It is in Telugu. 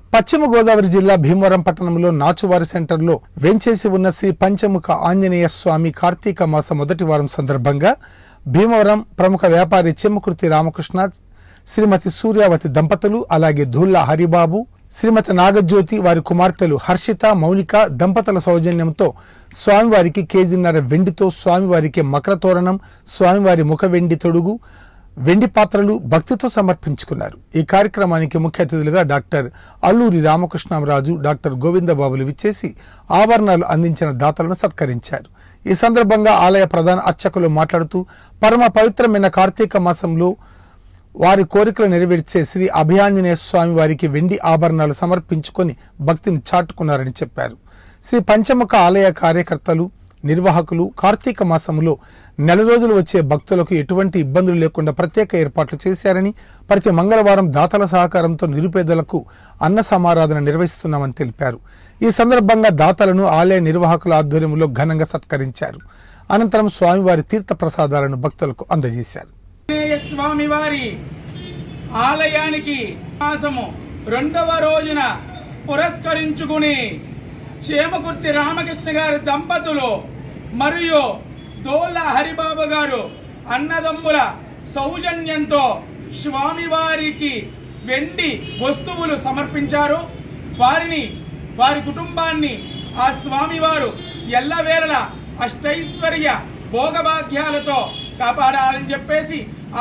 పశ్చిమ గోదావరి జిల్లా భీమవరం పట్టణంలో నాచువారి సెంటర్లో వెంచేసి ఉన్న శ్రీ పంచముఖ ఆంజనేయ స్వామి కార్తీక మాస మొదటి వారం సందర్భంగా భీమవరం ప్రముఖ వ్యాపారి చెమ్మకుర్తి రామకృష్ణ శ్రీమతి సూర్యావతి దంపతులు అలాగే ధూళ్ళ హరిబాబు శ్రీమతి నాగజ్యోతి వారి కుమార్తెలు హర్షిత మౌనిక దంపతుల సౌజన్యంతో స్వామివారికి కేజీన్నర వెండితో స్వామివారికి మకర తోరణం స్వామివారి ముఖ వెండి తొడుగు వెండి పాత్రలు భక్తితో సమర్పించుకున్నారు ఈ కార్యక్రమానికి ముఖ్య అతిథులుగా డాక్టర్ అల్లూరి రామకృష్ణరాజు డాక్టర్ గోవిందబాబులు విచ్చేసి ఆభరణాలు అందించిన దాతలను సత్కరించారు ఈ సందర్భంగా ఆలయ ప్రధాన అర్చకులు మాట్లాడుతూ పరమ పవిత్రమైన కార్తీక మాసంలో వారి కోరికలు నెరవేర్చే శ్రీ అభయాంజనేయ స్వామి వారికి వెండి ఆభరణాలు సమర్పించుకొని భక్తిని చాటుకున్నారని చెప్పారు శ్రీ పంచముఖ ఆలయ కార్యకర్తలు నిర్వాహకులు కార్తీక మాసంలో నెల రోజులు వచ్చే భక్తులకు ఎటువంటి ఇబ్బందులు లేకుండా ప్రత్యేక ఏర్పాట్లు చేశారని ప్రతి మంగళవారం దాతల సహకారంతో నిరుపేదలకు అన్న సమారాధన నిర్వహిస్తున్నామని తెలిపారు ఈ సందర్భంగా దాతలను ఆలయ నిర్వాహకుల ఆధ్వర్యంలో ఘనంగా సత్కరించారు అనంతరం స్వామివారి తీర్థ ప్రసాదాలను భక్తులకు అందజేశారు ఆంజనేయ స్వామి వారి ఆలయానికి మాసము రెండవ రోజున పురస్కరించుకుని చేమకుర్తి రామకృష్ణ గారి దంపతులు మరియు దోళ్ళ హరిబాబు గారు అన్నదమ్ముల సౌజన్యంతో స్వామివారికి వెండి వస్తువులు సమర్పించారు వారిని వారి కుటుంబాన్ని ఆ స్వామివారు ఎల్లవేళలా అష్టైశ్వర్య భోగభాగ్యాలతో కాపాడాలని చెప్పేసి